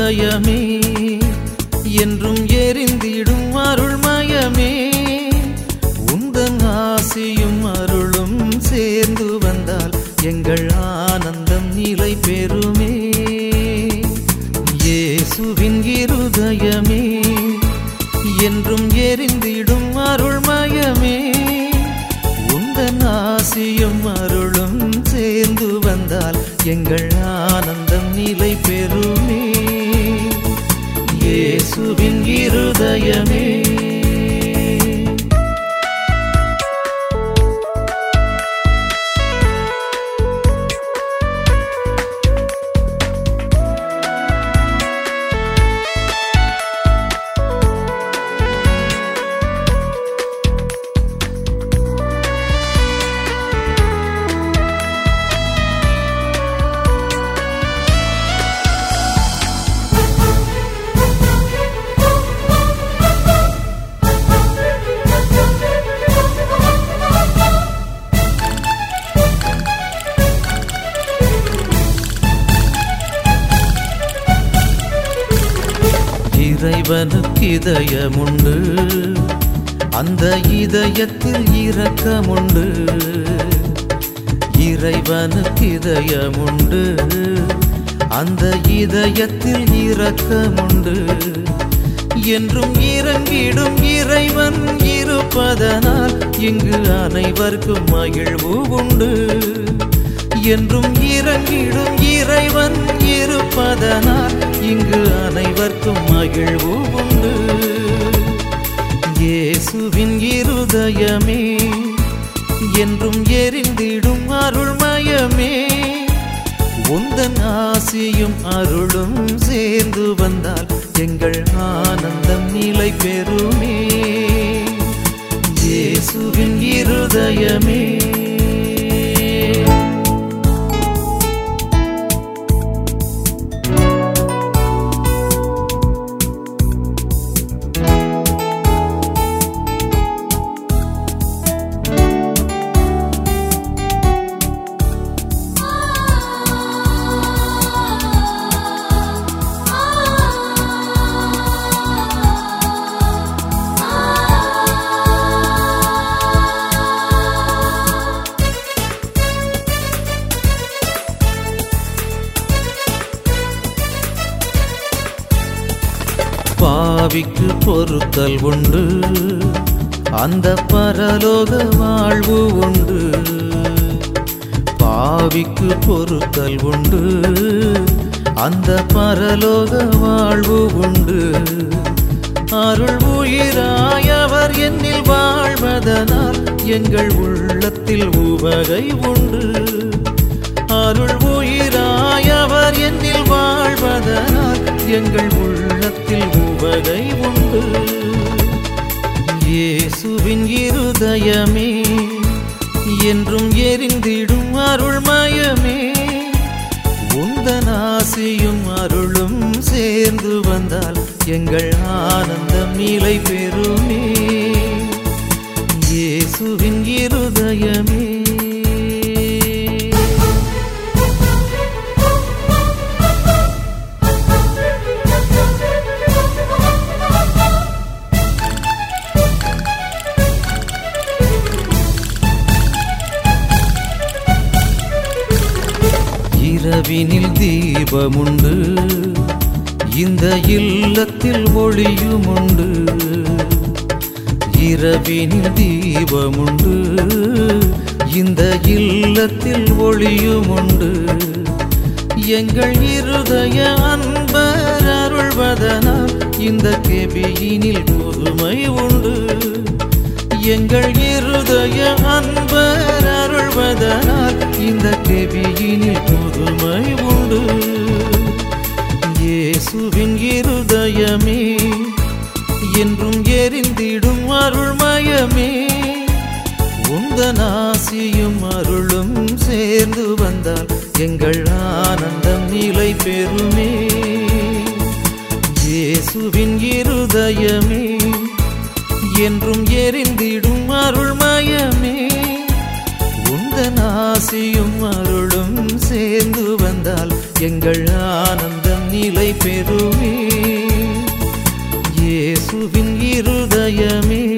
இருதயமே என்றும் எரிந்திடும் அருள்மயமே உந்தன் ஆசியும் அருளும் சேர்ந்து வந்தால் எங்கள் ஆனந்தம் நிலை பெறுமே இயேசுவின் இருதயமே என்றும் எரிந்திடும் அருள்மயமே உந்தன் ஆசியும் அருளும் சேர்ந்து வந்தால் எங்கள் ஆனந்தம் நிலை பெறுமே இயேசுவின் இருதயமே இறைவனுக்கு இதயமுண்டு அந்த இதயத்தில் இரக்கமுண்டு இறைவனுக்கு இதயமுண்டு அந்த இதயத்தில் இரக்கமுண்டு என்றும் இறங்கிடும் இறைவன் இருப்பதனால் இங்கு அனைவருக்கும் மகிழ்வு உண்டு என்றும் இறங்கிடும் இறைவன் இருப்பதனால் இங்கு அனைவருக்கும் மகிழ்வு உண்டு இயேசுவின் இருதயமே என்றும் எரிந்திடும் அருள்மயமே உந்தன் ஆசியும் அருளும் சேர்ந்து வந்தால் எங்கள் ஆனந்தம் நிலை பெறுமே இயேசுவின் இருதயமே பாவிக்கு பொறுத்தல் உண்டு அந்த பரலோக வாழ்வு உண்டு பாவிக்கு பொறுத்தல் உண்டு அந்த பரலோக வாழ்வு உண்டு அருள் உயிராயவர் என்னில் வாழ்வதனால் எங்கள் உள்ளத்தில் உவகை உண்டு அருள் உயிராயவர் என்னில் வாழ்வதனால் எங்கள் உள்ளத்தில் உவகை உண்டு இயேசுவின் இருதயமே என்றும் எரிந்திடும் அருள்மயமே உந்தன் ஆசியும் அருளும் சேர்ந்து வந்தால் எங்கள் ஆனந்தம் நிலை பெறுமே இயேசுவின் இருதயமே இரவினில் தீபமுண்டு இந்த இல்லத்தில் ஒளியுமுண்டு இரவினில் தீபமுண்டு இந்த இல்லத்தில் ஒளியுமுண்டு எங்கள் இருதய அன்பர் அருள்வதனால் இந்த கெபியினில் புதுமை உண்டு எங்கள் இருதய அன்பர் அருள்வதனால் இந்த கெபியினில் புதுமை உண்டு இயேசுவின் இருதயமே என்றும் எரிந்திடும் அருள்மயமே உந்தன் ஆசியும் அருளும் சேர்ந்து வந்தால் எங்கள் ஆனந்தம் நிலை பெறுமே இயேசுவின் இருதயமே என்றும் எரிந்திடும் அருள்மயமே உந்தன் ஆசியும் அருளும் சேர்ந்து வந்தால் எங்கள் ஆனந்தம் நிலை பெறுமே இயேசுவின் இருதயமே